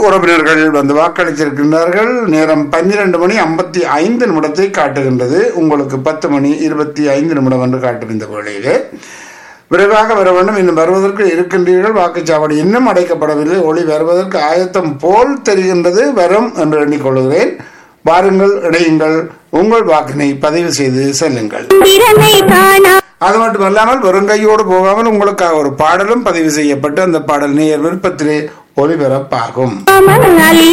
உறவினர்கள் வந்து வாக்களித்திருக்கின்றார்கள் நேரம் பன்னிரண்டு மணி ஐம்பத்தி ஐந்து நிமிடத்தை காட்டுகின்றது உங்களுக்கு பத்து மணி இருபத்தி ஐந்து நிமிடம் என்று காட்டும் இந்த வேளையிலே விரைவாக வர வேண்டும் இன்னும் வருவதற்கு இருக்கின்றீர்கள் வாக்குச்சாவடி இன்னும் அடைக்கப்படவில்லை ஒளி வருவதற்கு ஆயத்தம் போல் தெரிகின்றது வரும் என்று எண்ணிக்கொள்கிறேன் வாருங்கள் இணையுங்கள் உங்கள் வாக்கினை பதிவு செய்து செல்லுங்கள் திறனை காணா அது மட்டுமல்லாமல் வெறுங்கையோடு போகாமல் உங்களுக்காக ஒரு பாடலும் பதிவு செய்யப்பட்டு அந்த பாடல் நேர் விருப்பத்திலே ஒளிபரப்பாகும் அல்ல